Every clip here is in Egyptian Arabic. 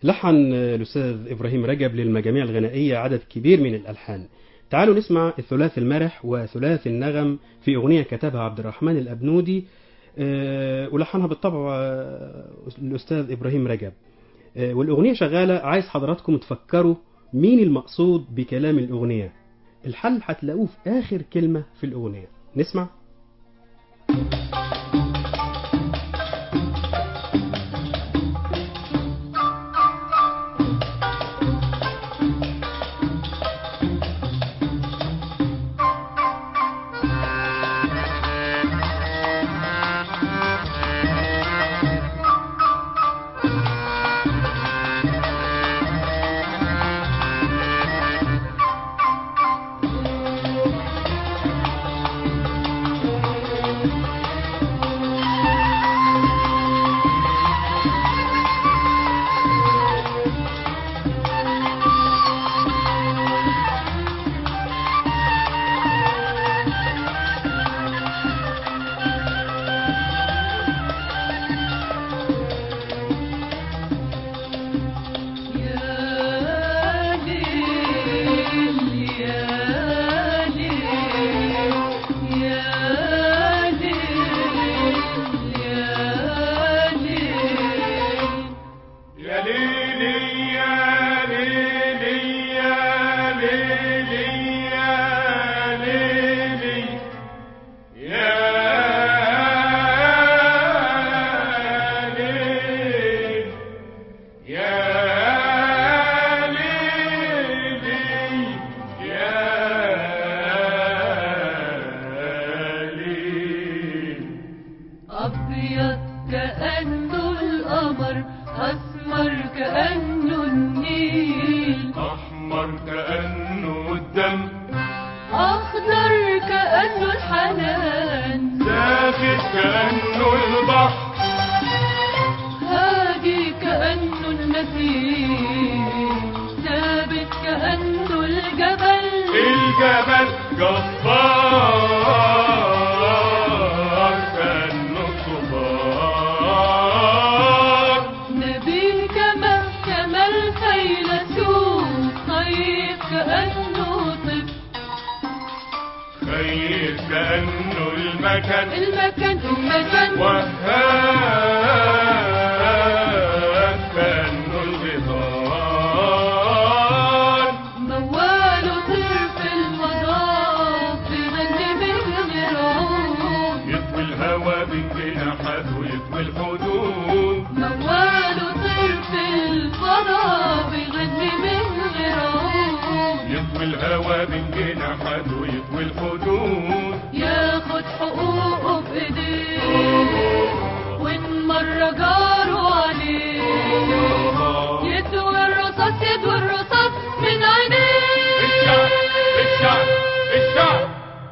لحن الأستاذ إبراهيم رجب للمجاميع الغنائية عدد كبير من الألحان تعالوا نسمع الثلاث المرح وثلاث النغم في أغنية كتبها عبد الرحمن الأبنودي آه، ولحنها بالطبع آه، الأستاذ إبراهيم رجب آه، والأغنية شغالة عايز حضراتكم تفكروا مين المقصود بكلام الأغنية الحل هتلاقوه في آخر كلمة في الأغنية نسمع يا ليل يا ليل يا ليل يا ليل يا ليلي يا ليلي يا ليلي يا ليلي يا ليل يا ليلي يا ليل أبيض كأنه القمر أسمر كأنه النيل أحمر كأنه الدم أخضر كأنه الحنان ساخن كأنه البحر هادي كأنه النسيم ثابت كأنه الجبل الجبل جبار كأنه الصبار نبيه كما كما الفيلسوف طيب كأنه طب خير كأنه المكان المكان المكان وهاب كأنه الغيطان موال طير في الفضاء بغني من غير عود يطوي الهوى بجناحات ويطوي الحدود موال طير في الفضاء بغني من غير عود يطوي الهوى بجناحات ويطوي الحدود ياخد حقوقه بإيديه وإن مرة جاروا عليه يدوي الرصاص يدوي الرصاص من الشعب الشعب عينيه الشعب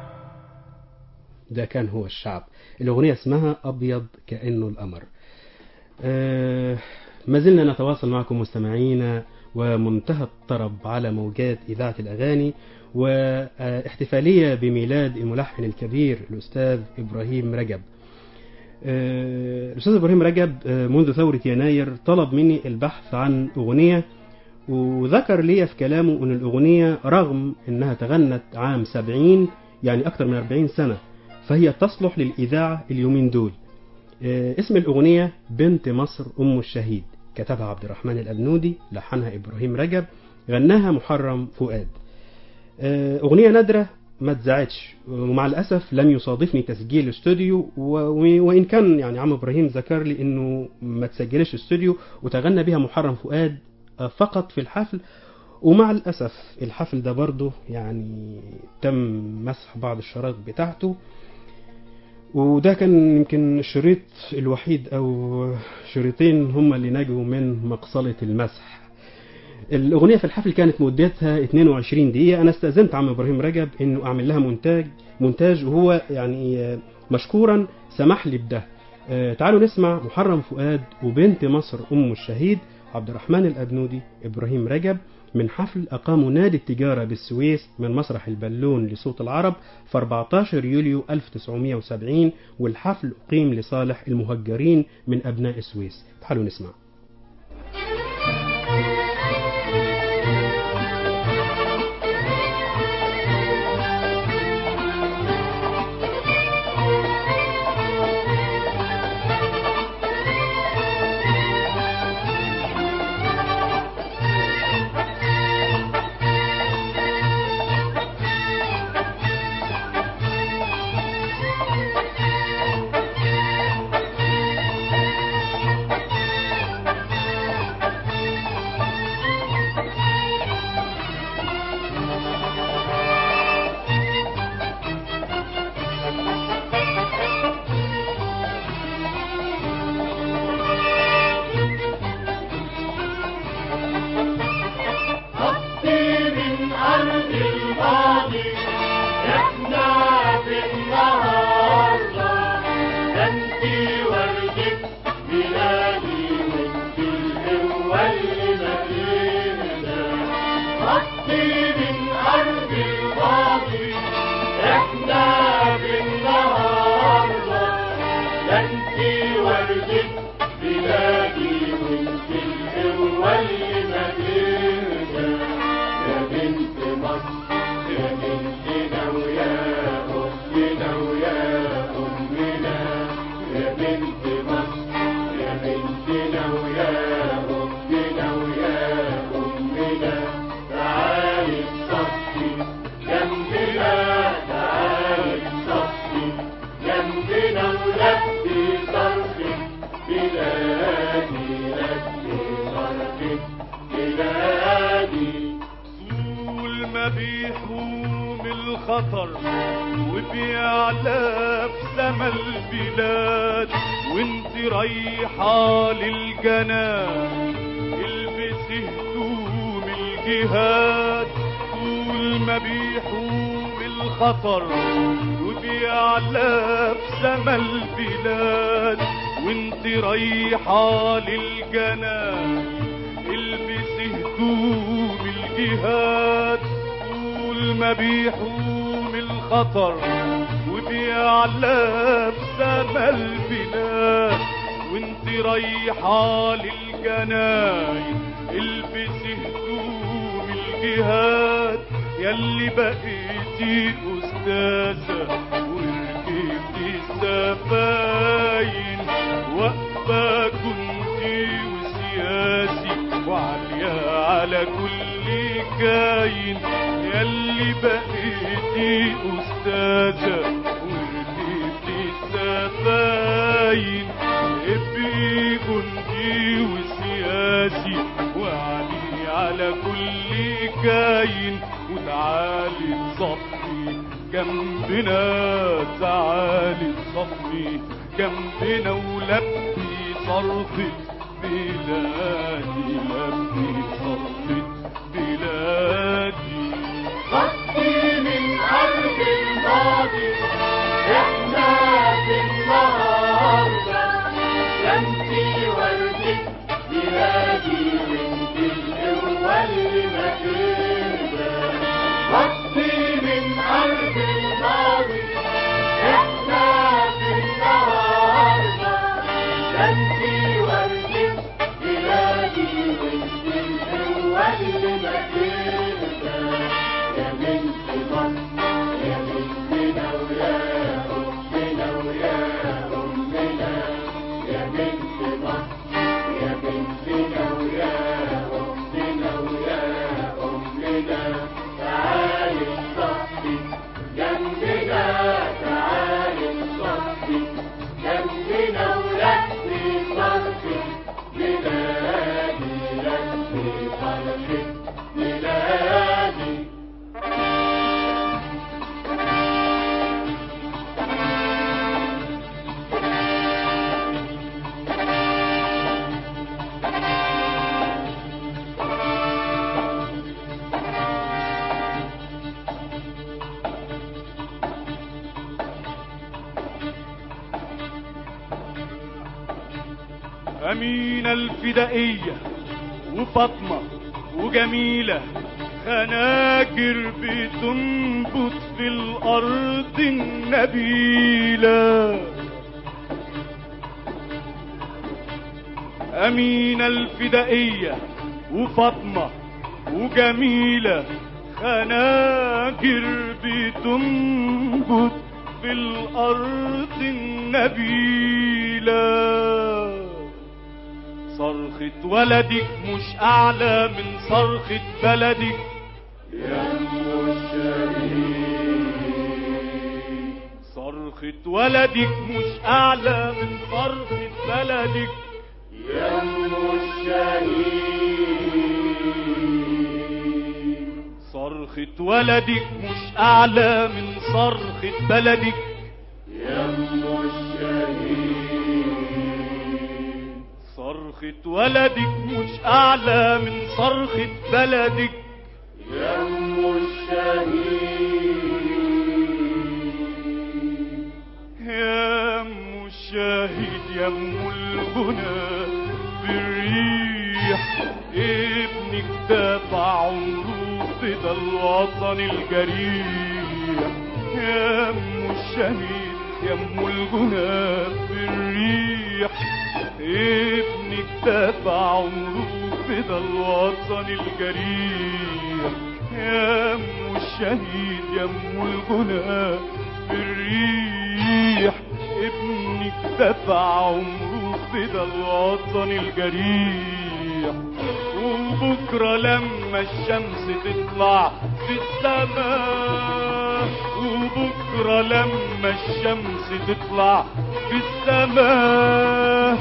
ده كان هو الشعب الأغنية اسمها أبيض كأنه القمر آه ما زلنا نتواصل معكم مستمعينا ومنتهى الطرب على موجات إذاعة الأغاني واحتفالية بميلاد الملحن الكبير الأستاذ إبراهيم رجب آه، الأستاذ إبراهيم رجب آه، منذ ثورة يناير طلب مني البحث عن أغنية وذكر لي في كلامه أن الأغنية رغم أنها تغنت عام 70 يعني أكثر من 40 سنة فهي تصلح للإذاعة اليومين دول آه، اسم الأغنية بنت مصر أم الشهيد كتبها عبد الرحمن الأبنودي لحنها إبراهيم رجب غناها محرم فؤاد آه، أغنية نادرة ما اتذاعتش ومع الأسف لم يصادفني تسجيل استوديو و- و- وإن كان يعني عم إبراهيم ذكر لي إنه ما تسجلش استوديو وتغنى بها محرم فؤاد آه، فقط في الحفل ومع الأسف الحفل ده برضه يعني تم مسح بعض الشرايط بتاعته وده كان يمكن الشريط الوحيد أو شريطين هما اللي نجوا من مقصلة المسح الأغنية في الحفل كانت مدتها 22 دقيقة أنا استأذنت عم إبراهيم رجب إنه أعمل لها مونتاج مونتاج وهو يعني آه، مشكورا سمح لي بده آه، تعالوا نسمع محرم فؤاد وبنت مصر أم الشهيد عبد الرحمن الأبنودي إبراهيم رجب من حفل أقامه نادي التجارة بالسويس من مسرح البالون لصوت العرب في 14 يوليو 1970 والحفل أقيم لصالح المهجرين من أبناء السويس تعالوا نسمع ما بيحوم الخطر وبيعلى في سما البلاد وانت رايحة للجنان البسي هدوم الجهاد طول ما بيحوم الخطر وبيعلى في سما البلاد وانت رايحة للجنان البسي هدوم الجهاد طول ما بيحوم الخطر وبيعلى في سما البلاد وانت رايحة للجناين البسي هدوم الجهاد ياللي بقيتي أستاذة وركبتي السفاين واقفة كنتي وسياسي وعالية على كل كاين ياللي بقيتي أستاذة وركبتي السفاين ابقي جندي وسياسي وعلي على كل كاين وتعالي تصفي جنبنا تعالي تصفي جنبنا ولبي صرخة بلادي لبي صرخة بلادي خطي من أرض الماضي إحنا في النهاردة شمسي وردك بلادي وانت القوة اللي ما تقدر خطي من أرض الماضي إحنا في النهاردة شمسي وردك بلادي وانت القوة اللي ما تقدر يا بنت مصر يا بنتنا ويا أمنا ويا أمنا يا بنت مصر يا بنتنا ويا أمنا ويا أمنا تعالي صفي جنبنا تعالي صفي جنبنا ولفي صرفي بلادي لفي صرفي بلادي أمينة الفدائية وفاطمة وجميلة خناجر بتنبت في الأرض النبيلة أمينة الفدائية وفاطمة وجميلة خناجر بتنبت في الأرض النبيلة صرخة ولدك مش أعلى من صرخة بلدك يا أم الشهيد صرخة ولدك مش أعلى من صرخة بلدك يا أم الشهيد صرخة ولدك مش أعلى من صرخة بلدك يا أم الشهيد صرخة ولدك مش أعلى من صرخة بلدك يا أم الشهيد يا أم الشاهد يا أم الغنى بالريح ابنك دافع عمره فدا الوطن الجريح يا أم الشهيد يا أم الغنى بالريح ابنك دافع عمره فدا الوطن الجريح يا أم الشهيد يا أم الغنى بالريح ابنك دفع عمره فدا الوطن الجريح وبكرة لما الشمس تطلع في السماء وبكرة لما الشمس تطلع في السماء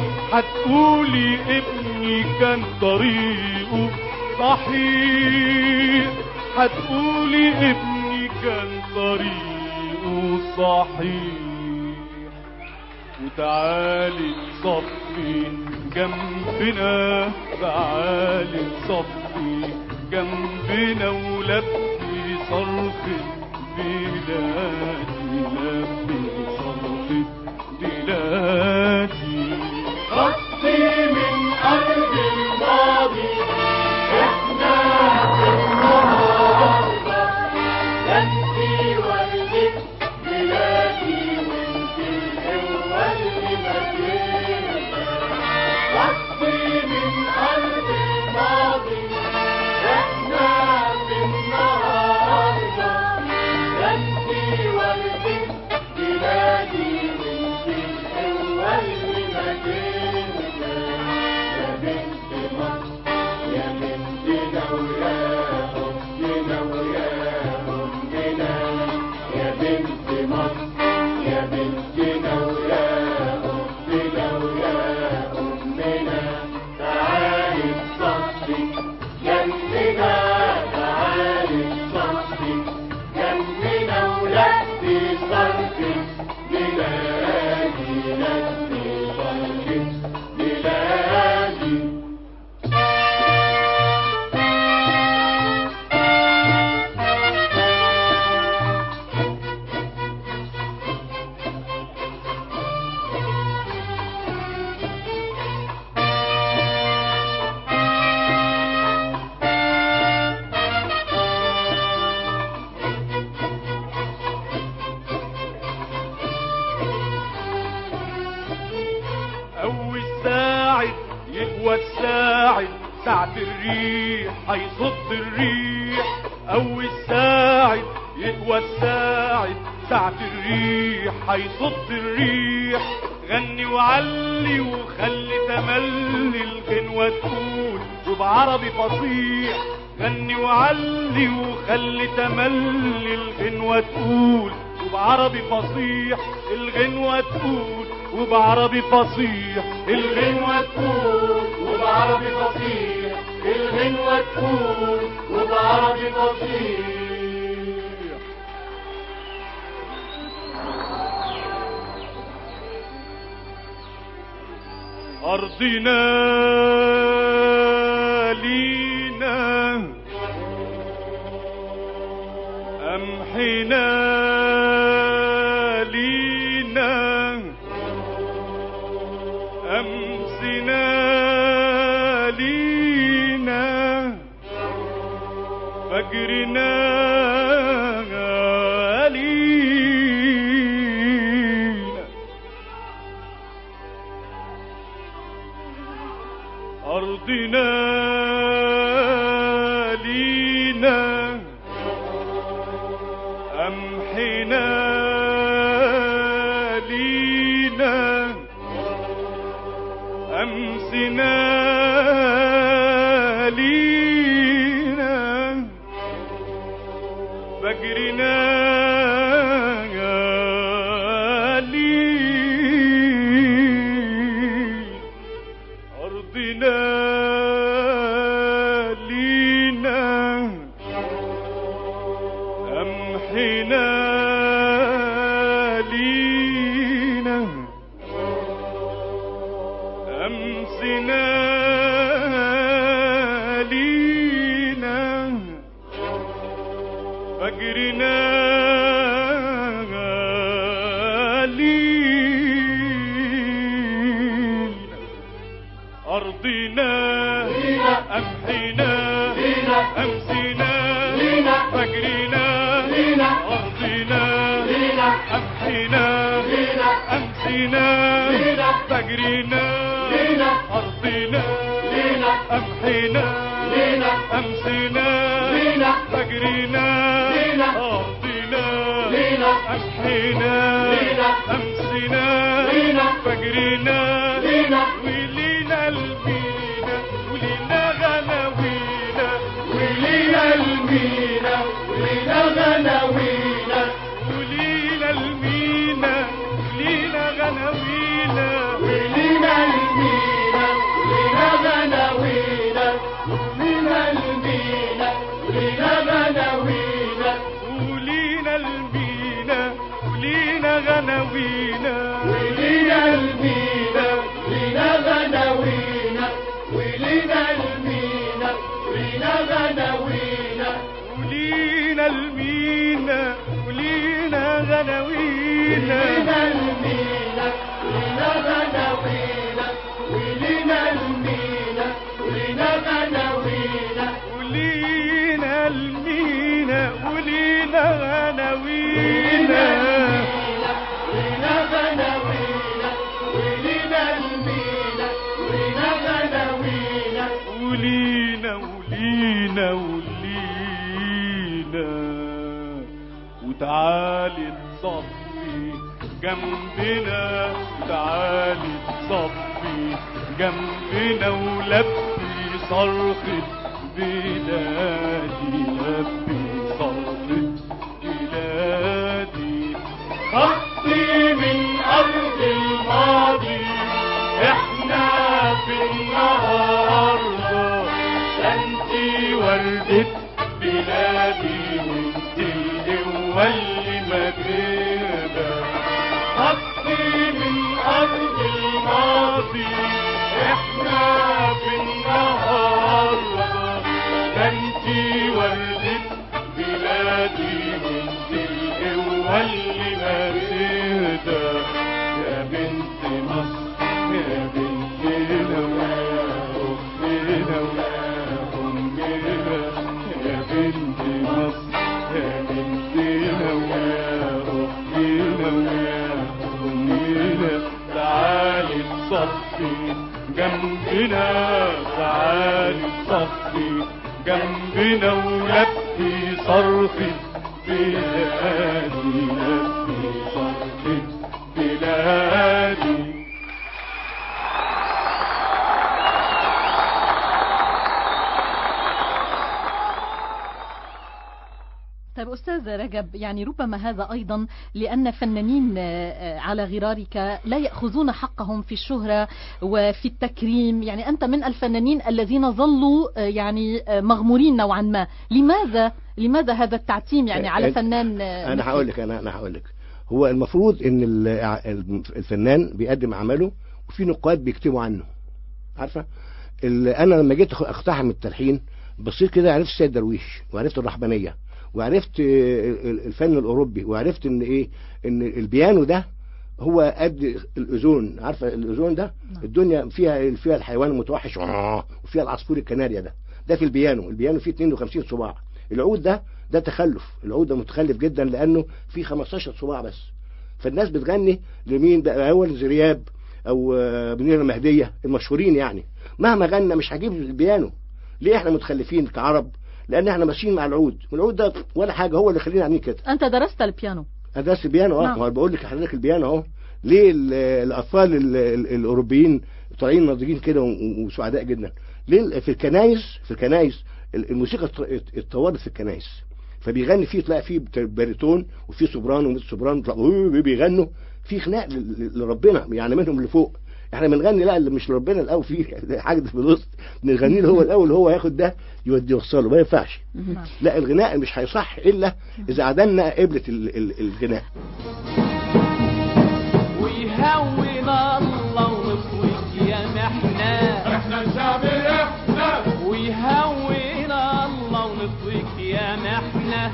هتقولي ابني كان طريقه صحيح هتقولي ابني كان طريقه صحيح وتعالي تصفي جنبنا تعالي تصفي جنبنا ولبي صرخة بلادي لبي صرخة بلادي خطي من أرض الماضي إحنا في النهاردة جنبي وردك بلادي وانتي القوة اللي بدينا خطي من أرض الماضي إحنا في النهاردة جنبي وردك بلادي وانتي القوة اللي بدينا يا بنت مصر يا بنتنا ويا أمنا ويا أمنا يا بنت مصر يا بنتنا ويا أمنا ويا أمنا تعالي تصفي جنبنا تعالي تصفي جنبنا ولدي صرفي بلادي لدي صرفي بلادي أول ساعد يقوى الساعد ساعة الريح هيصد الريح أول ساعد يقوى الساعد ساعة الريح هيصد الريح غني وعلي وخلي تملي الغنوة تقول وبعربي فصيح غني وعلي وخلي تملي الغنوة تقول وبعربي فصيح الغنوة تقول وبعربي فصيح الغنوة تقول وبعربي فصيح الغنوة تقول وبعربي فصيح أرضنا لينا أمحنا لينا أمسنا لينا فجرنا لينا أرضنا لينا أمحنا لينا أمسنا لينا فجرنا لينا أرضنا لينا أمحنا لينا أمسنا لينا فجرنا لينا أرضنا لينا. أمحنا لينا. أمسنا لينا. فجرنا لينا. أرضنا لينا. أمحنا لينا. أمسنا لينا. فجرنا لينا. أرضنا لينا. أمحنا لينا. أمسنا لينا. فجرنا لينا. أرضنا لينا. أمحنا لينا. أمسنا لينا. فجرنا لينا. ولينا المينا ولينا غناوينا ولينا المينا ولينا غناوينا ولينا المينا ولينا غناوينا ولينا المينا ولينا غناوينا ولينا المينا ولينا غناوينا ولينا غناوينا ولينا المينا ولينا غناوينا ولينا المينا ولينا غناوينا ولينا المينا ولينا غناوينا ولينا المينا ولينا غناوينا ولينا غناوينا ولينا المينا ولينا غناوينا ولينا ولينا ولينا وتعالي تصفي جنبنا تعالي تصفي جنبنا ولبي صرخة بلادي لبي صرخة بلادي خطي من أرض الماضي احنا في النهارده انتي وردة بلادي وانتي القوة اللي ما تقدر خطي من ارض الماضي احنا في النهارده انتي وردة بلادي وانتي القوة اللي ما تقدر يا بنت مصر يا بنتنا ويا أختنا ويا أمنا يا بنت مصر يا بنتنا ويا أختنا ويا أمنا تعالي تصفي جنبنا تعالي تصفي جنبنا ولبي صرخة بلادي لبي صرخة بلادي طيب أستاذ رجب يعني ربما هذا أيضا لأن فنانين آه، على غرارك لا يأخذون حقهم في الشهرة وفي التكريم يعني أنت من الفنانين الذين ظلوا آه، يعني آه، مغمورين نوعا ما لماذا لماذا هذا التعتيم يعني على أنت- فنان آه، انا مثل- هقول لك انا انا هقول لك هو المفروض ان ال- الفنان بيقدم عمله وفي نقاد بيكتبوا عنه عارفه ال- انا لما جيت أخ- اقتحم التلحين بصيت كده عرفت السيد درويش وعرفت الرحبانيه وعرفت آه، ال- الفن الاوروبي وعرفت ان ايه ان البيانو ده هو قد الاذون عارفه الاذون ده نعم. الدنيا فيها فيها الحيوان المتوحش وفيها العصفور الكناريا ده ده في البيانو البيانو فيه 52 صباع العود ده ده تخلف العود ده متخلف جدا لانه فيه 15 صباع بس فالناس بتغني لمين بقى اول زرياب او آه، منير المهديه المشهورين يعني مهما غنى مش هجيب البيانو ليه احنا متخلفين كعرب لان احنا ماشيين مع العود والعود ده ولا حاجه هو اللي خلينا عاملين كده أنت درست البيانو انا درست البيانو اه نعم. ما هو بقول لك حضرتك البيانو اهو ليه ال- الاطفال ال- ال- الاوروبيين طالعين ناضجين كده و- وسعداء جدا ليه ال- في الكنايس في الكنايس ال- الموسيقى ات- ات- اتطورت في الكنايس فبيغني فيه تلاقي فيه بت- باريتون وفي سوبرانو وميت سوبرانو تلاقي بيغنوا في خناق ل- ل- لربنا يعني منهم اللي فوق احنا بنغني لا اللي مش لربنا الاول فيه حاجه في الوسط نغني له هو الاول هو ياخد ده يودي يوصله ما ينفعش نعم. لا الغناء مش هيصح الا اذا عدلنا قبلة ال- ال- الغناء ويهون الله ونفوت يا محنا احنا الشعب احنا ويهون الله ونفوت يا محنا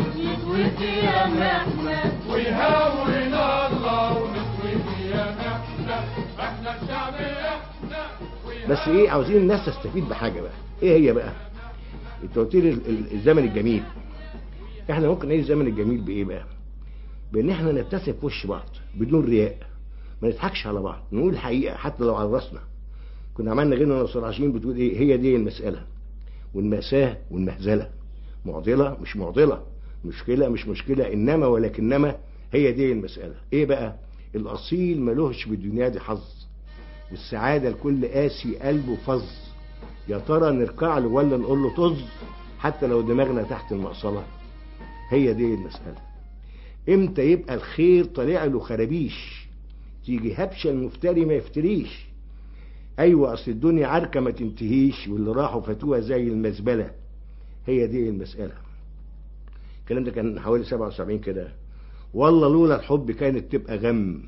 ويهون الله ونسوي يا احنا احنا الشعب احنا بس ايه عاوزين الناس تستفيد بحاجه بقى ايه هي بقى انت قلت لي ال- ال- الزمن الجميل احنا ممكن نعيش الزمن الجميل بايه بقى بان احنا نبتسم في وش بعض بدون رياء ما نضحكش على بعض نقول الحقيقه حتى لو على راسنا كنا عملنا غنى نصر عشرين بتقول ايه هي دي المساله والمأساة والمهزلة معضلة مش معضلة مشكلة مش مشكلة إنما ولكنما هي دي المسألة إيه بقى الأصيل ملوش في الدنيا دي حظ والسعادة الكل قاسي قلبه فظ يا ترى نركع له ولا نقول له طز حتى لو دماغنا تحت المقصلة هي دي المسألة امتى يبقى الخير طالع له خرابيش تيجي هبشة المفتري ما يفتريش ايوه اصل الدنيا عركه ما تنتهيش واللي راحوا فاتوها زي المزبله هي دي المساله الكلام ده كان حوالي 77 كده والله لولا الحب كانت تبقى غم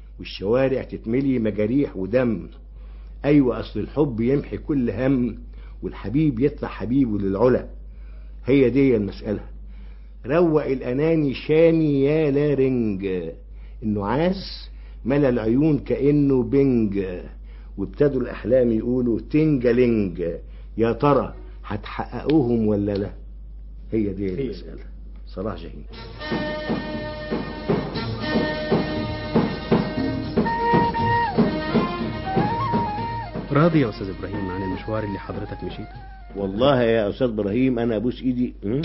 والشوارع تتملي مجاريح ودم ايوه اصل الحب يمحي كل هم والحبيب يطلع حبيبه للعلا هي دي المسألة روق الأناني شامي يا لارنج النعاس ملا العيون كأنه بنج وابتدوا الأحلام يقولوا تنجلنج يا ترى هتحققوهم ولا لا هي دي هي. المسألة صلاح جاهين راضي يا استاذ ابراهيم عن المشوار اللي حضرتك مشيته والله يا استاذ ابراهيم انا ابوس ايدي م?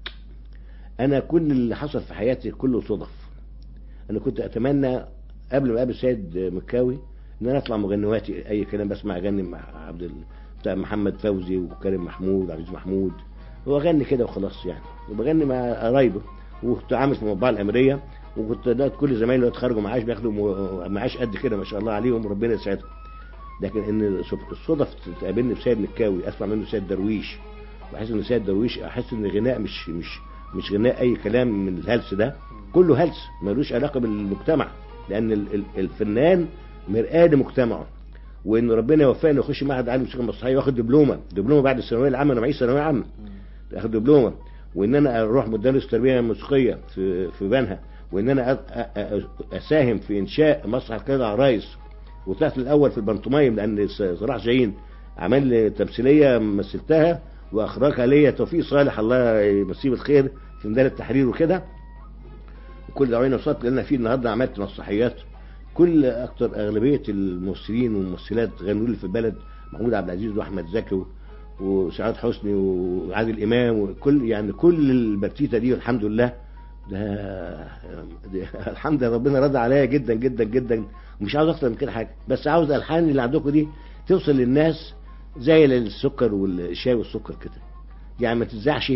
انا كل اللي حصل في حياتي كله صدف انا كنت اتمنى قبل ما اقابل سيد مكاوي ان انا اطلع مغنواتي اي كلام بسمع اغني مع عبد ال... بتاع محمد فوزي وكريم محمود وعبد العزيز محمود واغني كده وخلاص يعني وبغني مع قرايبه وكنت عامل في المطبعه الامريه وكنت ده كل زمايلي اللي اتخرجوا معاش بياخدوا م- معاش قد كده ما شاء الله عليهم ربنا يسعدهم لكن ان الصدف تقابلني بسيد مكاوي اسمع منه سيد درويش واحس ان سيد درويش احس ان الغناء مش مش مش غناء اي كلام من الهلس ده كله هلس ملوش علاقه بالمجتمع لان ال- ال- الفنان مرآة لمجتمعه وان ربنا يوفقني يخش معهد عالي موسيقى مسرحيه واخد دبلومه دبلومه بعد الثانويه العامه انا معيش ثانويه عامه اخد دبلومه وان انا اروح مدرس تربيه موسيقيه في في بنها وان انا أ- أ- أ- اساهم في انشاء مسرح كده عرايس وطلعت الاول في البنطومايم لان س- صلاح جايين عمل لي تمثيليه مثلتها واخرجها ليا توفيق صالح الله يمسيه بالخير في ميدان التحرير وكده وكل دعوين وصلت لان في النهارده عملت مسرحيات كل اكتر اغلبيه الممثلين والممثلات غنوا لي في البلد محمود عبد العزيز واحمد زكي و- وسعاد حسني وعادل امام وكل يعني كل البرتيته دي والحمد لله ده, ده الحمد لله ربنا رضى عليا جدا جدا جدا ومش عاوز اكتر من كده حاجه بس عاوز الالحان اللي عندكم دي توصل للناس زي السكر والشاي والسكر كده يعني ما تزعش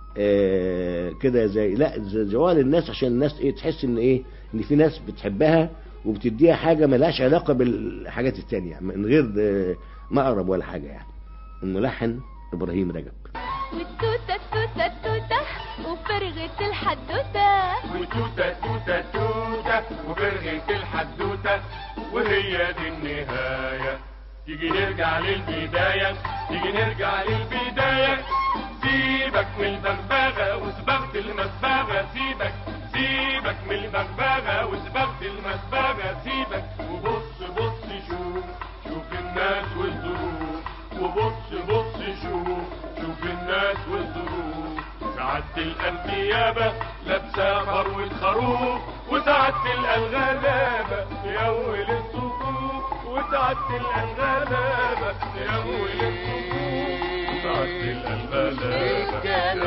آه، كده زي لا زي- جوال الناس عشان الناس ايه تحس ان ايه ان في ناس بتحبها وبتديها حاجه ملهاش علاقه بالحاجات التانية من غير آه، مقرب ولا حاجه يعني الملحن ابراهيم رجب والتوتة التوتة التوتة وفرغة الحدوتة وتوتة توتة توتة وبرغة الحدوتة وهي دي النهاية تيجي نرجع للبداية تيجي نرجع للبداية سيبك من البغبغة وسبغة المسبغة سيبك سيبك من البغبغة وسبغة المسبغة سيبك وبص بص شوف شوف الناس والظروف وبص بص شوف شوف الناس والظروف ساعات تلقى النيابة لابسة فروة خروف وساعات تلقى الغلابة يول الصفوف وساعات تلقى الغلابة يول الصفوف وساعات تلقى الغلابة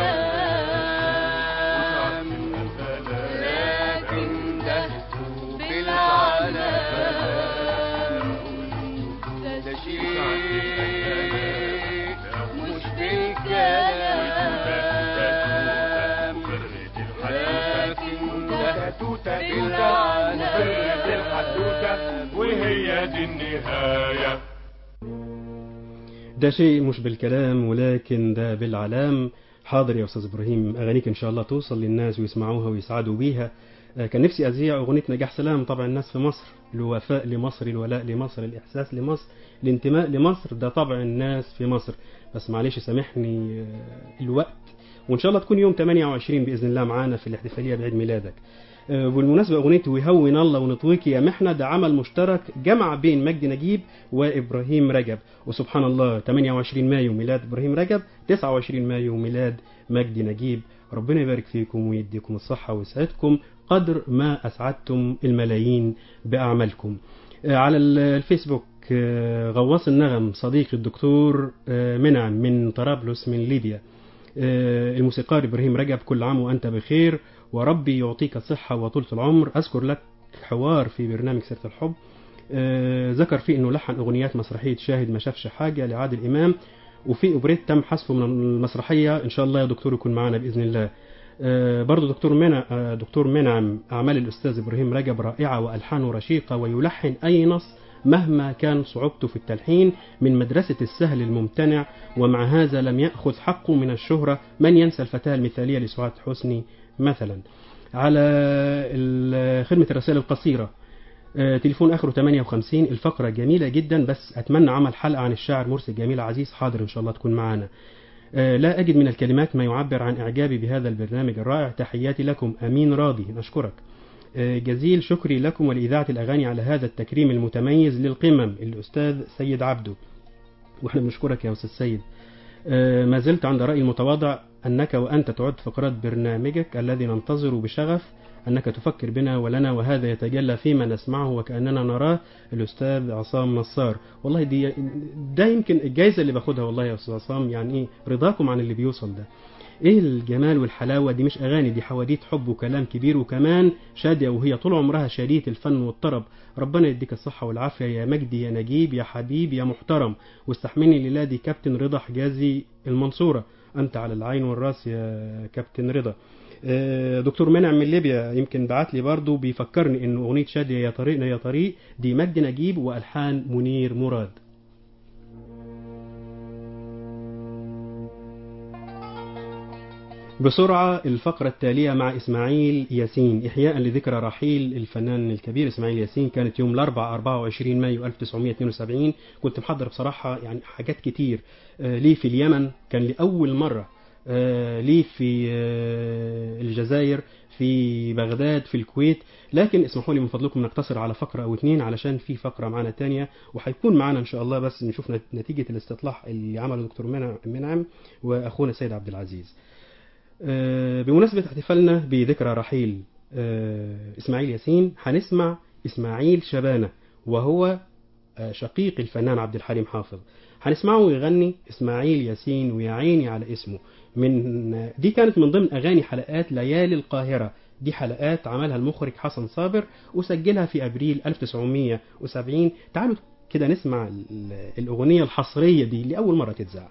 وساعات تلقى الغلابة لكن ده بالعالم ده شيء مش بالكلام لكن ده توتة بالعالم الحدوتة وهي دي النهاية ده شيء مش بالكلام ولكن ده بالعلام حاضر يا استاذ ابراهيم اغانيك ان شاء الله توصل للناس ويسمعوها ويسعدوا بيها آه، كان نفسي اذيع اغنيه نجاح سلام طبعا الناس في مصر الوفاء لمصر الولاء لمصر الاحساس لمصر الانتماء لمصر ده طبع الناس في مصر بس معلش سامحني آه، الوقت وان شاء الله تكون يوم 28 باذن الله معانا في الاحتفاليه بعيد ميلادك آه، بالمناسبة أغنية ويهون الله ونطويك يا محنة ده عمل مشترك جمع بين مجدي نجيب وإبراهيم رجب وسبحان الله 28 مايو ميلاد إبراهيم رجب 29 مايو ميلاد مجدي نجيب ربنا يبارك فيكم ويديكم الصحة ويسعدكم قدر ما أسعدتم الملايين بأعمالكم آه، على ال- الفيسبوك آه، غواص النغم صديقي الدكتور آه، منعم من طرابلس من ليبيا آه، الموسيقار إبراهيم رجب كل عام وأنت بخير وربي يعطيك الصحة وطولة العمر أذكر لك حوار في برنامج سيرة الحب آه، ذكر فيه أنه لحن أغنيات مسرحية شاهد ما شافش حاجة لعادل إمام وفي أوبريت تم حذفه من المسرحية إن شاء الله يا دكتور يكون معنا بإذن الله آه، برضو دكتور منع آه، دكتور منعم أعمال الأستاذ إبراهيم رجب رائعة وألحانه رشيقة ويلحن أي نص مهما كان صعوبته في التلحين من مدرسة السهل الممتنع ومع هذا لم يأخذ حقه من الشهرة من ينسى الفتاة المثالية لسعاد حسني مثلا على ال- خدمة الرسائل القصيرة آه، تليفون اخره 58 الفقره جميله جدا بس اتمنى عمل حلقه عن الشاعر مرسي الجميل عزيز حاضر ان شاء الله تكون معانا آه، لا أجد من الكلمات ما يعبر عن إعجابي بهذا البرنامج الرائع تحياتي لكم أمين راضي نشكرك آه، جزيل شكري لكم ولإذاعة الأغاني على هذا التكريم المتميز للقمم الأستاذ سيد عبده وإحنا بنشكرك يا أستاذ سيد آه، ما زلت عند رأيي المتواضع أنك وأنت تعد فقرات برنامجك الذي ننتظر بشغف أنك تفكر بنا ولنا وهذا يتجلى فيما نسمعه وكأننا نراه الأستاذ عصام نصار والله دي ده يمكن الجائزة اللي باخدها والله يا أستاذ عصام يعني إيه رضاكم عن اللي بيوصل ده ايه الجمال والحلاوه دي مش اغاني دي حواديت حب وكلام كبير وكمان شاديه وهي طول عمرها شاديه الفن والطرب ربنا يديك الصحه والعافيه يا مجدي يا نجيب يا حبيب يا محترم واستحملني الليله دي كابتن رضا حجازي المنصوره انت على العين والراس يا كابتن رضا آه، دكتور منعم من ليبيا يمكن بعت لي برضه بيفكرني ان اغنيه شاديه يا طريقنا يا طريق دي مجدي نجيب والحان منير مراد بسرعة الفقرة التالية مع إسماعيل ياسين إحياء لذكرى رحيل الفنان الكبير إسماعيل ياسين كانت يوم الأربعاء 24 مايو 1972 كنت محضر بصراحة يعني حاجات كتير آه، ليه في اليمن كان لأول مرة آه، ليه في آه، الجزائر في بغداد في الكويت لكن اسمحوا لي من فضلكم نقتصر على فقرة أو اتنين علشان في فقرة معانا تانية وهيكون معانا إن شاء الله بس نشوف نت- نتيجة الاستطلاع اللي عمله دكتور منع- منعم وأخونا سيد عبد العزيز آه، بمناسبة احتفالنا بذكرى رحيل آه، إسماعيل ياسين هنسمع إسماعيل شبانة وهو آه، شقيق الفنان عبد الحليم حافظ هنسمعه يغني إسماعيل ياسين ويا عيني على اسمه من دي كانت من ضمن أغاني حلقات ليالي القاهرة دي حلقات عملها المخرج حسن صابر وسجلها في أبريل 1970 تعالوا كده نسمع ال- الأغنية الحصرية دي لأول مرة تتذاع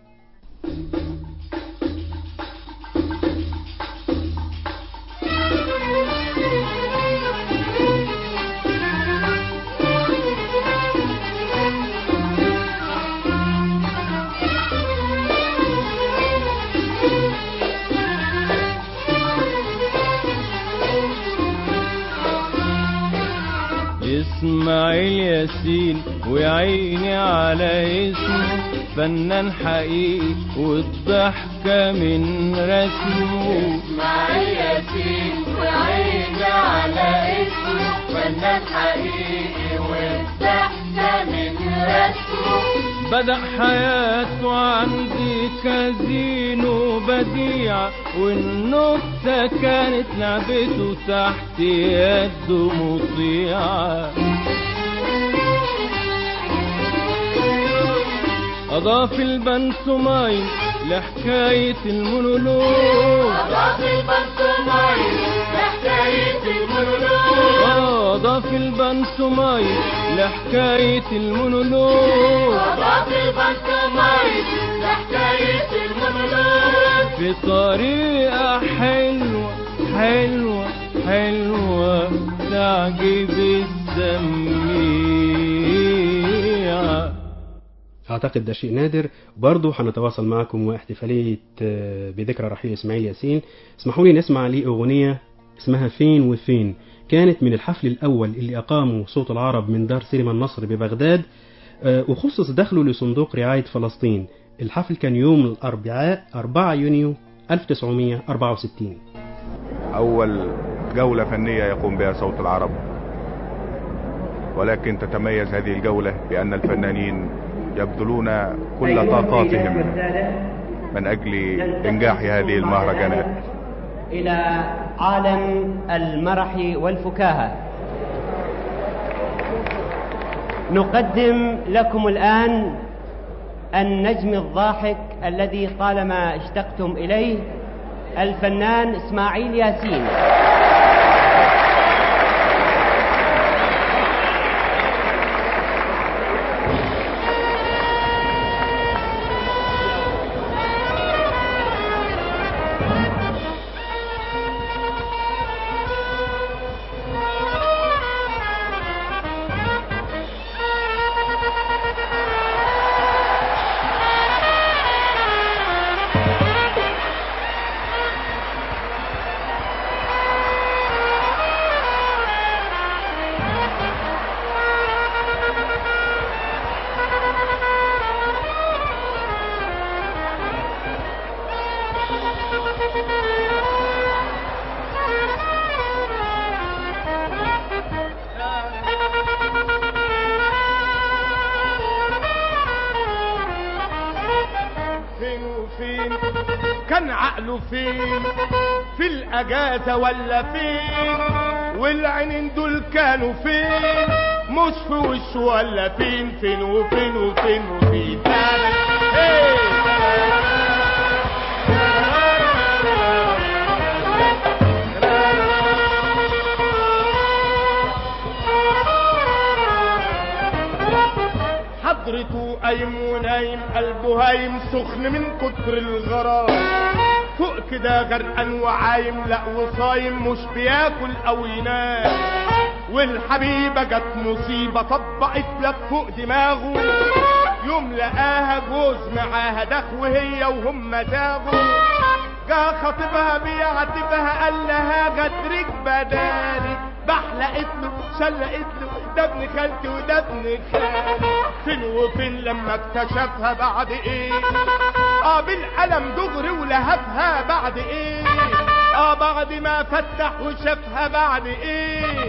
اسماعيل ياسين ويعيني على اسمه فنان حقيقي والضحكة من رسمه اسماعيل ياسين وعيني على اسمه فنان حقيقي والضحكة من رسمه بدأ حياته عندي كازينو بديع والنكتة كانت لعبته تحت يده مطيعة أضاف البنسوماين لحكاية المونولوج أضاف البنطمين لحكاية المونولوج آه، أضاف البنسوماين لحكاية المونولوج أضاف البنطمين لحكاية المونولوج في طريقة حلوة حلوة حلوة تعجب السميع أعتقد ده شيء نادر برضه هنتواصل معكم واحتفالية آه، بذكرى رحيل إسماعيل ياسين اسمحوا لي نسمع ليه أغنية اسمها فين وفين كانت من الحفل الأول اللي أقامه صوت العرب من دار سينما النصر ببغداد آه، وخصص دخله لصندوق رعاية فلسطين الحفل كان يوم الأربعاء 4 يونيو 1964 أول جولة فنية يقوم بها صوت العرب ولكن تتميز هذه الجولة بأن الفنانين يبذلون كل طاقاتهم من أجل إنجاح هذه المهرجانات إلى عالم المرح والفكاهة نقدم لكم الآن النجم الضاحك الذي طالما اشتقتم إليه الفنان إسماعيل ياسين فين وفين كان عقله فين في الاجازة ولا فين والعينين دول كانوا فين مش في وشه ولا فين فين وفين وفين وفين حضرته قايم ونايم قلبه هايم سخن من كتر الغرام فوق كده غرقان وعايم لا وصايم مش بياكل او ينام والحبيبه جت مصيبه طبقت لك فوق دماغه يوم لقاها جوز معاها دخ وهي وهم تاغوا جا خطيبها بيعاتبها قال لها غدرك بدالي بحلقت له شلقت له ده ابن خالتي وده ابن خالي فين وفين لما اكتشفها بعد ايه اه بالقلم دغري ولهفها بعد ايه اه بعد ما فتح وشافها بعد ايه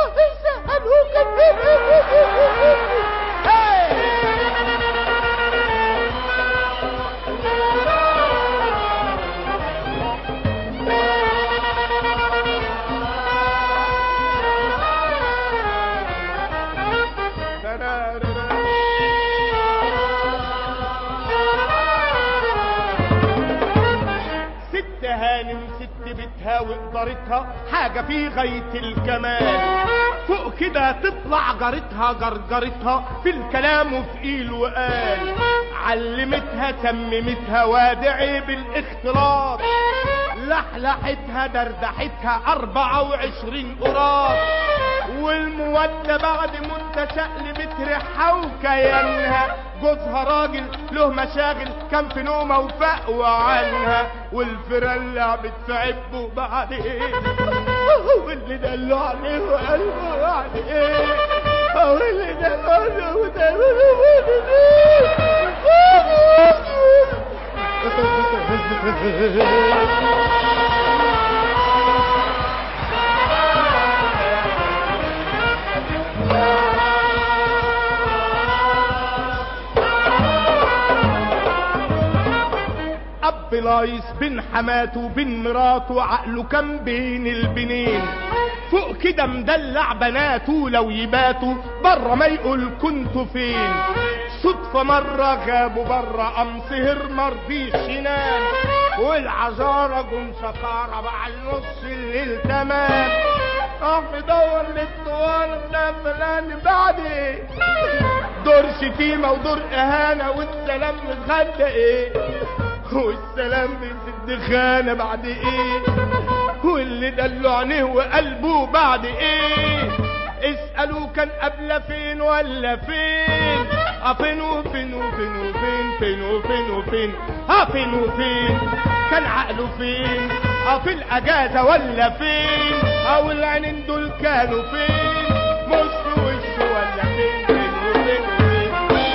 ست هانم ست بيتها وقدرتها حاجة في غاية الكمال فوق كده تطلع جارتها جرجرتها في الكلام وفي قيل وقال علمتها سممتها وادعي بالاختلاط لحلحتها دردحتها أربعة وعشرين قراط والمودة بعد مدة شقلبت ريحها وكيانها جوزها راجل له مشاغل كان في نومه وفقوى عنها والفيران لعبت في عبه بعد ايه واللي دلوا عليه وقلبه بعد ايه واللي دلوا عليه اب لايس بين حماته وبين مراته عقله كان بين البنين فوق كده مدلع بناته لو يباتوا بره ما يقول كنتوا فين صدفة مرة غابوا بره قام سهر مرضيش ينام والعجارة جم شقارة بعد نص الليل تمام راح مدور للطوال ده فلان بعد ايه دور شتيمة ودور اهانة والسلام متغدى ايه والسلام بيسد خانة بعد ايه واللي دلوا عينيه وقلبه بعد ايه اسألوا كان قبل فين ولا فين اه فين وفين وفين وفين فين وفين وفين اه فين وفين كان عقله فين اه في الاجازة ولا فين اه العينين دول كانوا فين مش في وشه ولا فين فين وفين وفين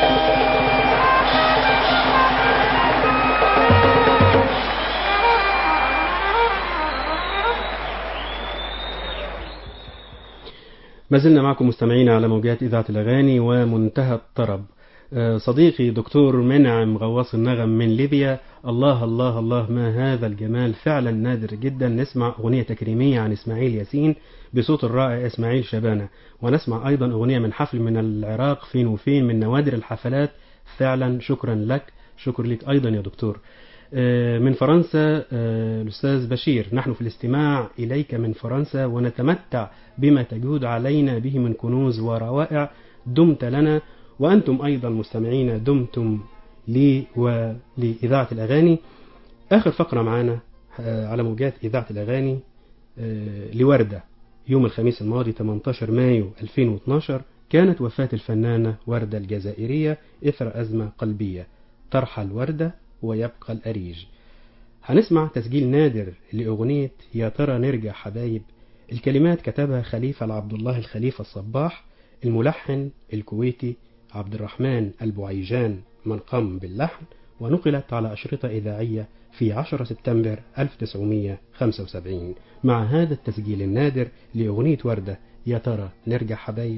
ما زلنا معكم مستمعين على موجات إذاعة الأغاني ومنتهى الطرب آه، صديقي دكتور منعم غواص النغم من ليبيا الله الله الله ما هذا الجمال فعلا نادر جدا نسمع أغنية تكريمية عن إسماعيل ياسين بصوت الرائع إسماعيل شبانة ونسمع أيضا أغنية من حفل من العراق فين وفين من نوادر الحفلات فعلا شكرا لك شكر لك أيضا يا دكتور آه، من فرنسا آه، الأستاذ بشير نحن في الاستماع إليك من فرنسا ونتمتع بما تجود علينا به من كنوز وروائع دمت لنا وأنتم أيضا مستمعين دمتم لي ولإذاعة الأغاني آخر فقرة معانا آه، على موجات إذاعة الأغاني آه، لوردة يوم الخميس الماضي 18 مايو 2012 كانت وفاة الفنانة وردة الجزائرية إثر أزمة قلبية ترحل وردة ويبقى الأريج هنسمع تسجيل نادر لأغنية يا ترى نرجع حبايب الكلمات كتبها خليفة العبد الله الخليفة الصباح الملحن الكويتي عبد الرحمن البعيجان من قام باللحن ونقلت على أشرطة إذاعية في 10 سبتمبر 1975 مع هذا التسجيل النادر لأغنية وردة يا ترى نرجع حبايب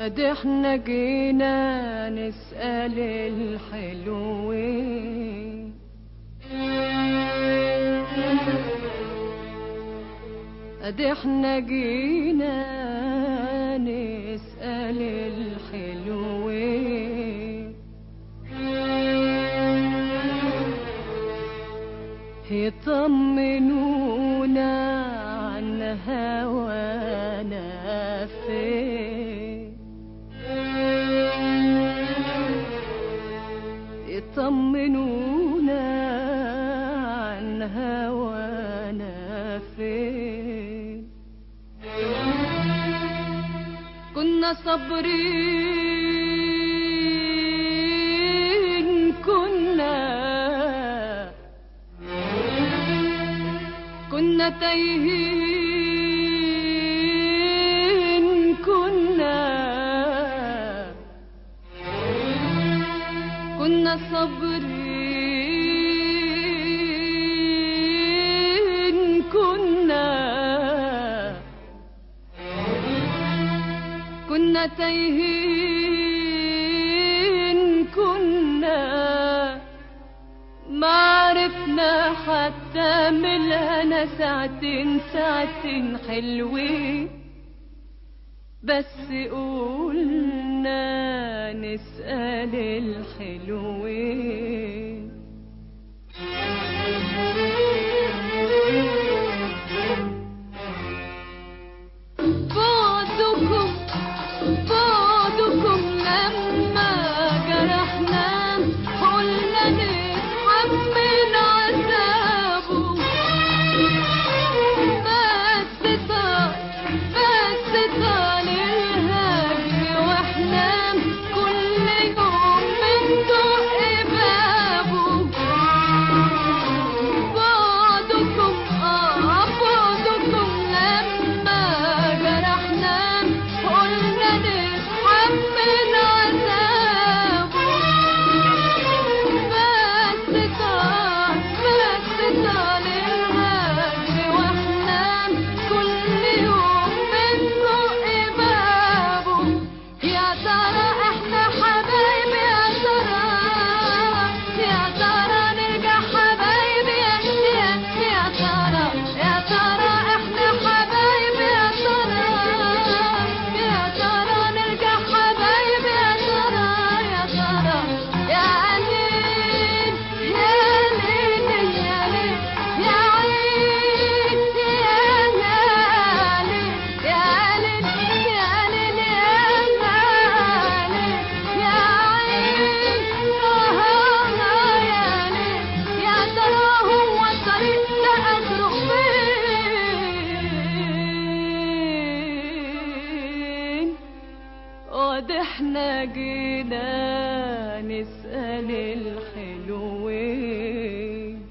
ادي احنا جينا نسأل الحلوين ادي احنا جينا نسأل الحلوين يطمنونا عن هوانا فين يطمنونا عن هوانا فين كنا صابرين كنا كنا تايهين كنا كنا صابرين كنا كنا تايهين كنا ما عرفنا حتى ملهنا ساعتين ساعتين حلوين بس قولنا نسأل الحلوين بعدكم بعدكم لما جرحنا قلنا نتحمل عذابه بس طال بس طال الهجر واحنا كل يوم بندق بابه بعدكم اه بعدكم لما جرحنا قلنا نتحمل عذابه بس طال بس طال الهجر واحنا كل يوم بندق بابه يا ترى احنا حبايب يا ترى يا ترى نرجع حبايب يا يا يا ترى يا ترى احنا حبايب يا ترى يا ترى نرجع حبايب يا ترى يا ترى يا ليل يا ليل يا ليل يا عين يا ليل يا ليل يا ليل يا ليل يا عين آه يا ليل يا ترى هو الطريق لأجره فين قد احنا جينا نسأل الحلوين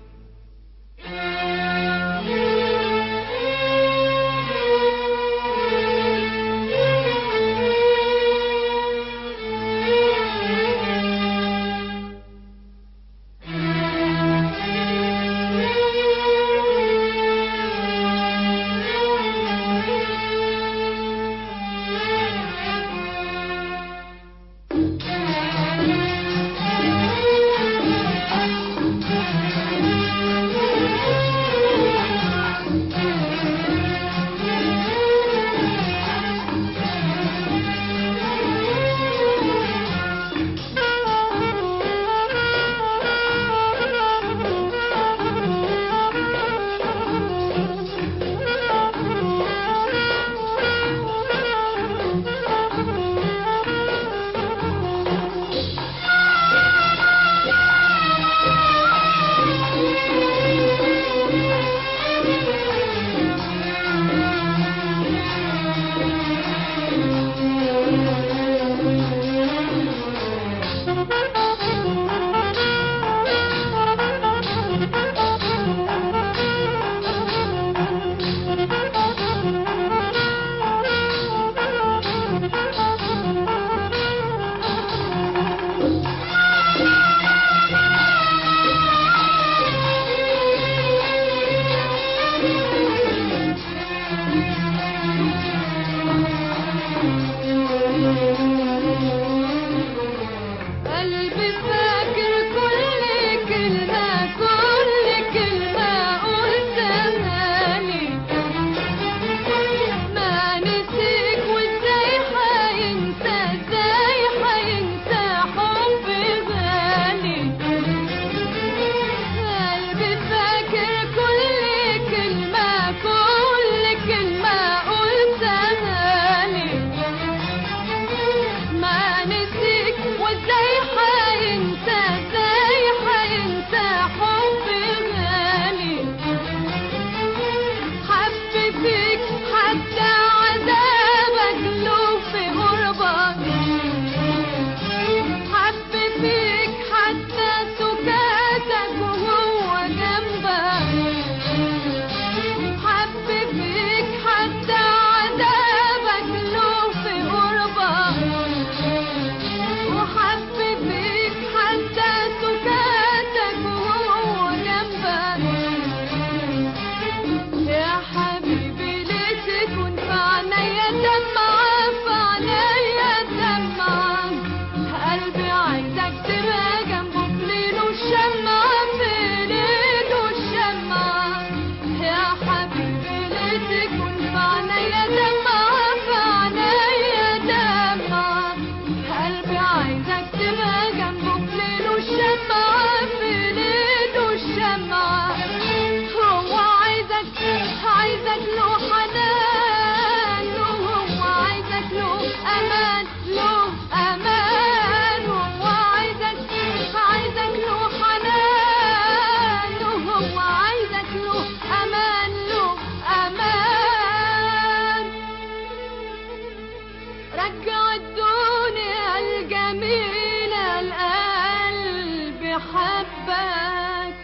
رجع الدنيا الجميلة القلب حبك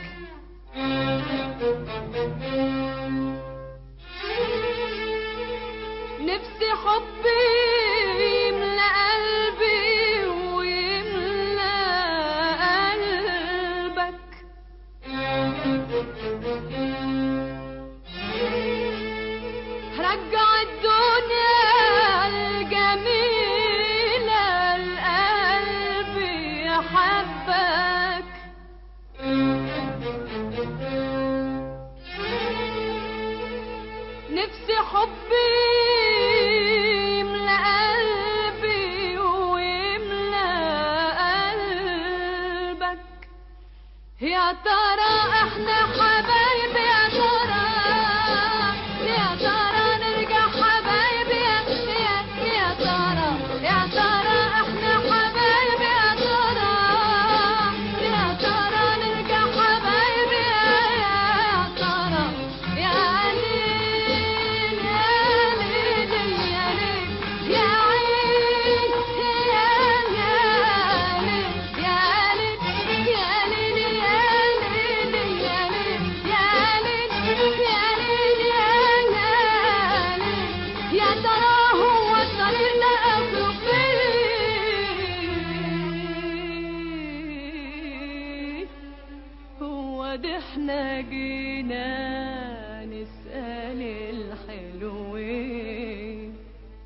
نفسي حبي يملى قلبي ويملى قلبك رجع الدنيا الجميلة القلب يحبك نفسي حبي يملى قلبي ويملى قلبك يا ترى احنا حبايب يا ترى يا ترى نرجع حبايب يا يا يا ترى يا ترى احنا حبايب يا ترى يا ترى نرجع حبايب يا يا ترى يا ليل يا ليل يا ليل يا عين يا يا ليل يا ليل يا ليل يا ليل يا ليل يا ليل يا ليل يا ليل يا ترى هو الطريق ده اخره فين هو ده احنا جينا نسأل الحلوين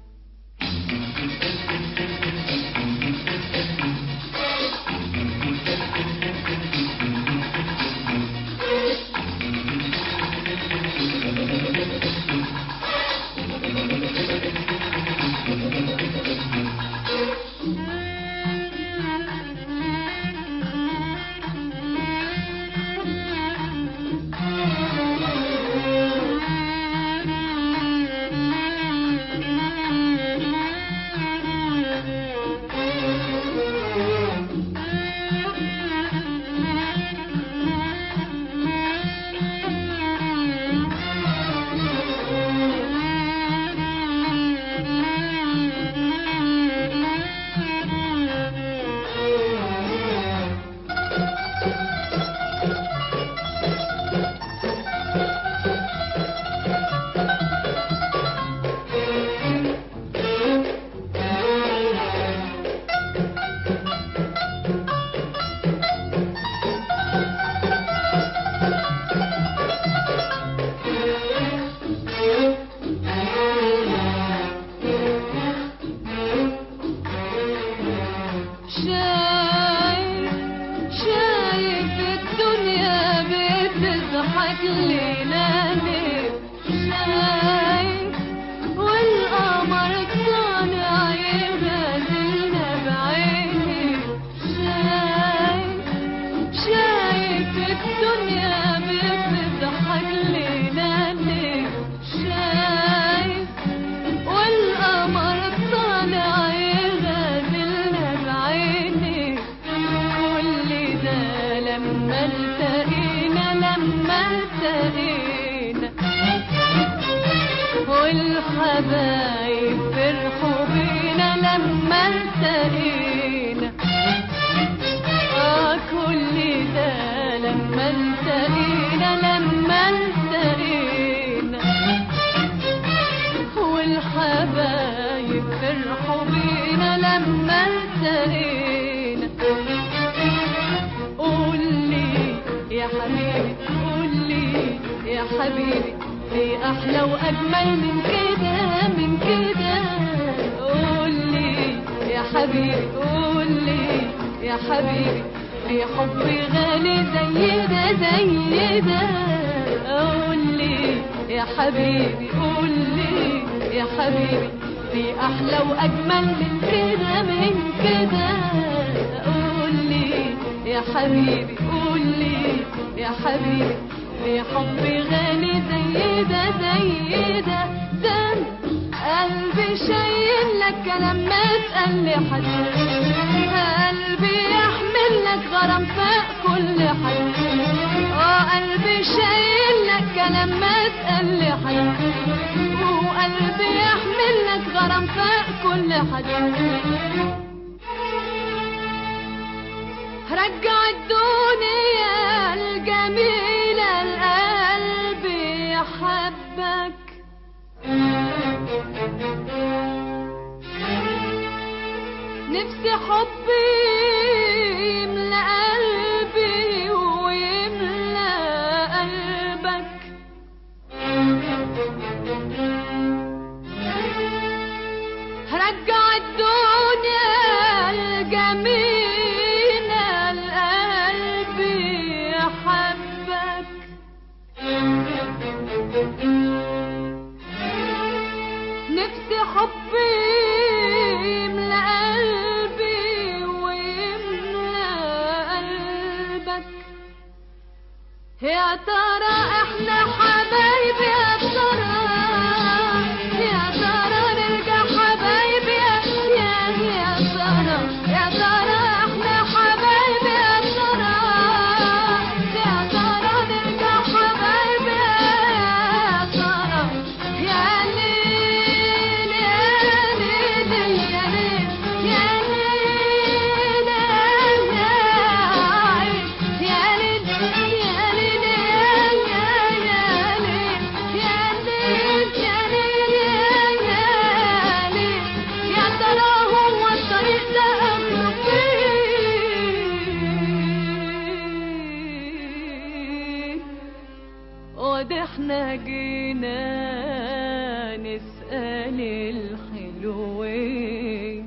شايف شايف الدنيا بتضحك لنا ليه شايف والقمر طالع يغازلنا بعيني شايف شايف الدنيا بتضحك لنا ليه شايف والقمر طالع يغازلنا بعيني كل ده لما التقينا لما التقينا والحبايب فرحوا بينا لما التقينا آه كل ده لما التقينا لما التقينا والحبايب فرحوا بينا لما التقينا قول لي يا حبيبي قول لي يا حبيبي في احلى واجمل من كده من كده قول لي يا حبيبي قول لي يا حبيبي في حب غالي زي ده زي ده قول لي يا حبيبي قول لي يا حبيبي في احلى واجمل من كده من كده قول لي يا حبيبي قول لي يا حبيبي في حب غالي زي ده زي ده ده قلبي شايل لك كلام ما تقل حد قلبي يحمل لك غرام فوق كل حد اه قلبي شايل لك كلام ما تقل حد وقلبي يحمل لك غرام فوق كل حد رجع الدنيا الجميلة القلب يحبك نفسي حبي يملى قلبي ويملى قلبك رجع الدنيا الجميلة القلب يحبك نفسي حبي يملى قلبي ويملى قلبك يا ترى احنا حبايب يا ترى يا ترى نرجع حبايب يا يا يا ترى يا ترى احنا حبايب يا ترى يا ترى نرجع حبايب يا ترى يا ليل يا ليل يا ليل يا ليل يا عين يا ليل يا ليل يا يا ليل يا ليل يا ليل يا ليل يا ترى هو الطريق ده أمره فين وده احنا جينا نسأل الحلوين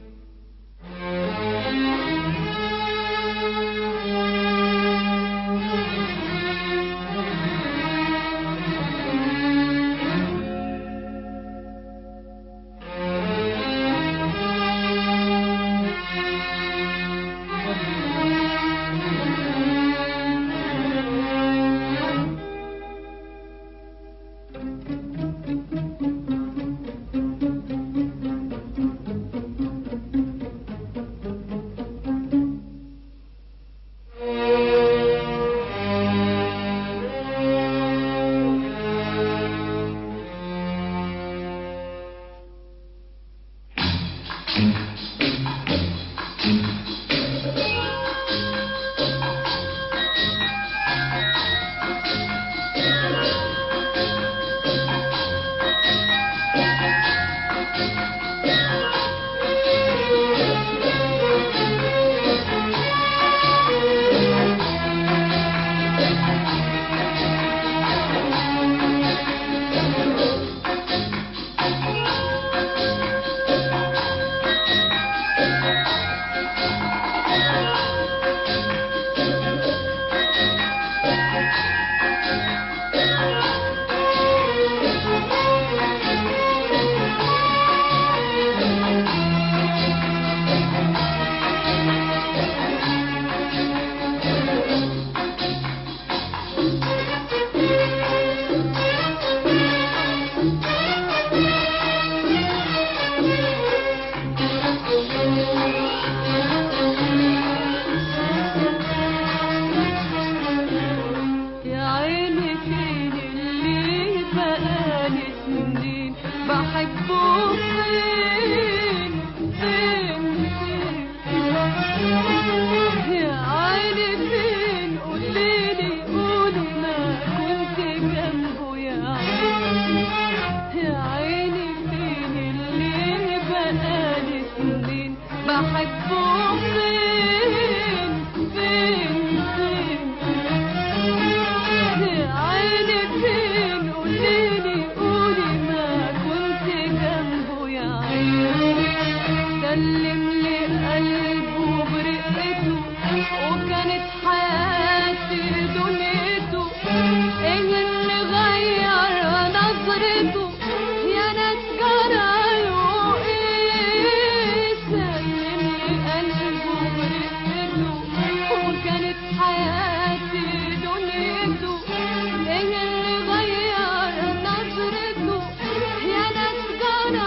يا عيني فين اللي بقالي سنين بحبه فين فين فين يا عيني فين قوليلي قولي ما كنت جنبه يا عيني يا عيني فين اللي بقالي سنين بحبه فين فين فين يا عيني فين قوليلي قولي ما كنت جنبه يا عيني سلم لي قلبه برقته وكانت حياتي دنيته ايه اللي غير نظرته يا ناس جراله ايه سلم لي قلبه برقته وكانت حياتي دنيته ايه اللي غير نظرته يا ناس جراله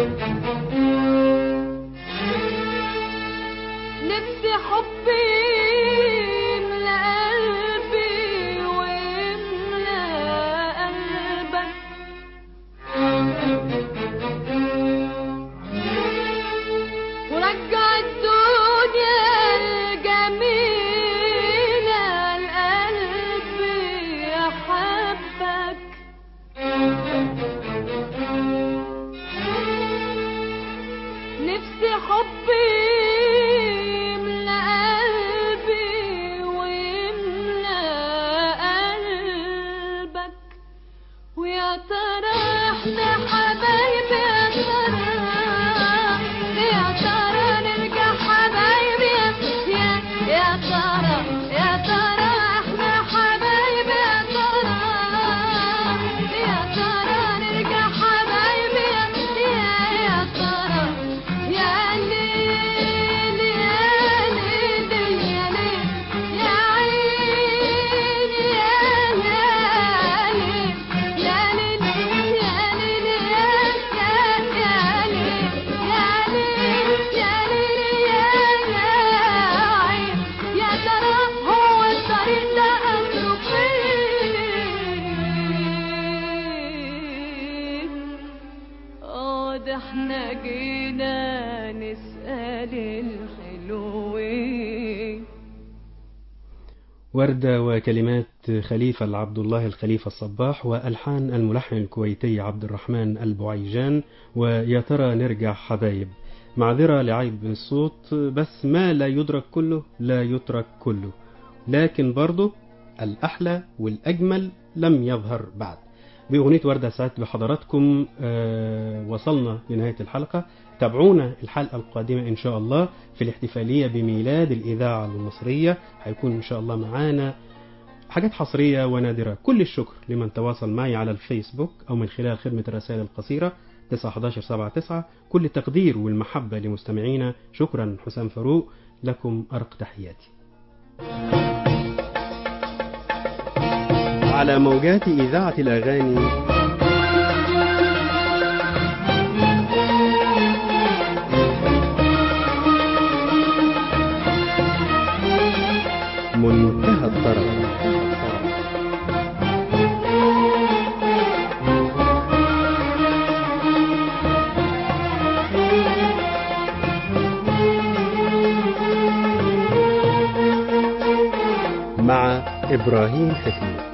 نفسي حبي يملى قلبي ويملى قلبك ورجع الدنيا الجميلة لقلبي أحبك نفسي حبي يملى قلبي ويملى قلبك ويا ترى احنا حبايب يا ترى يا ترى نرجع حبايب يا يا يا ترى يا ترى احنا حبايب يا ترى يا ترى نرجع حبايب يا يا يا ترى يا ليل يا ليل يا ليل يا عين يا يا ليل يا ليل يا ليل يا يا يا ليل يا ليل يا ليل يا يا عين يا ترى هو الطريق ده أمره فين اه ده احنا جينا نسأل الحلوين وردة وكلمات خليفة العبد الله الخليفة الصباح وألحان الملحن الكويتي عبد الرحمن البعيجان ويا ترى نرجع حبايب معذرة لعيب الصوت بس ما لا يدرك كله لا يترك كله لكن برضه الأحلى والأجمل لم يظهر بعد بأغنية وردة سعدت بحضراتكم آه وصلنا لنهاية الحلقة تابعونا الحلقة القادمة إن شاء الله في الاحتفالية بميلاد الإذاعة المصرية هيكون إن شاء الله معانا حاجات حصرية ونادرة كل الشكر لمن تواصل معي على الفيسبوك أو من خلال خدمة الرسائل القصيرة 91179 كل التقدير والمحبة لمستمعينا شكرا حسام فاروق لكم أرق تحياتي على موجات إذاعة الأغاني منتهى الطرب مع إبراهيم حكمي